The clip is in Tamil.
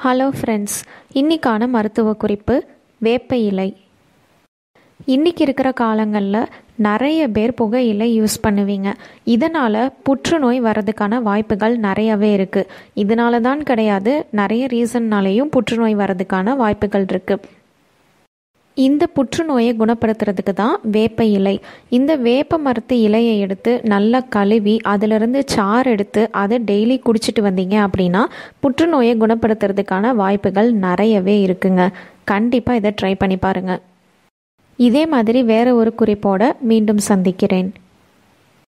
ஹலோ ஃப்ரெண்ட்ஸ் இன்றைக்கான மருத்துவ குறிப்பு வேப்ப இலை இன்றைக்கி இருக்கிற காலங்களில் நிறைய பேர் புகையிலை யூஸ் பண்ணுவீங்க இதனால் புற்றுநோய் வர்றதுக்கான வாய்ப்புகள் நிறையவே இருக்குது இதனால தான் கிடையாது நிறைய ரீசன்னாலேயும் புற்றுநோய் வர்றதுக்கான வாய்ப்புகள் இருக்குது இந்த புற்றுநோயை குணப்படுத்துறதுக்கு தான் வேப்ப இலை இந்த வேப்ப மரத்து இலையை எடுத்து நல்லா கழுவி அதிலிருந்து சாறு எடுத்து அதை டெய்லி குடிச்சிட்டு வந்தீங்க அப்படின்னா புற்றுநோயை குணப்படுத்துறதுக்கான வாய்ப்புகள் நிறையவே இருக்குங்க கண்டிப்பாக இதை ட்ரை பண்ணி பாருங்கள் இதே மாதிரி வேற ஒரு குறிப்போட மீண்டும் சந்திக்கிறேன்